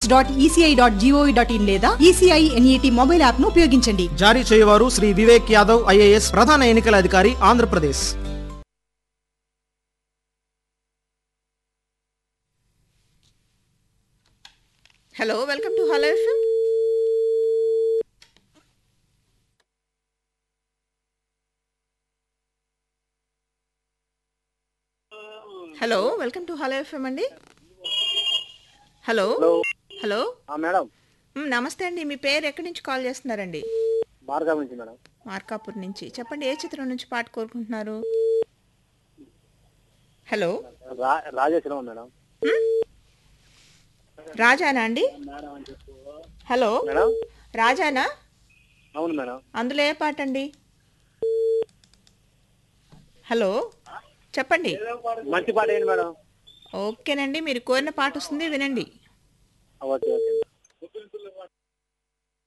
post dot ECI dot GOV dot in లేదా ECI NET mobile app ను ఉపయోగించండి జారీ చేయవారు శ్రీ వివేక్ యాదవ్ ఐఏఎస్ ప్రధాన ఎన్నికల అధికారి Andhra Pradesh hello welcome to hello FM hello welcome to hello FM అండి హలో హలో హలో ఆ, మేడం మ్, నమస్తే అండి మీ పేరు ఎక్కడి నుంచి కాల్ చేస్తున్నారండి మార్గం నుంచి మేడం మార్కాపూర్ నుంచి చెప్పండి ఏ చిత్రం నుంచి పాట కోరుకుంటున్నారు హలో రా రాజేశ్వరం మేడం రాజానా అండి హలో మేడం రాజానా అవును మేడం అందులో ఏ పాట అండి హలో చెప్పండి మంచి పాట ఏంటి మేడం ఓకేనండి మీరు కోరిన పాట వస్తుంది వినండి ఓకే ఓకే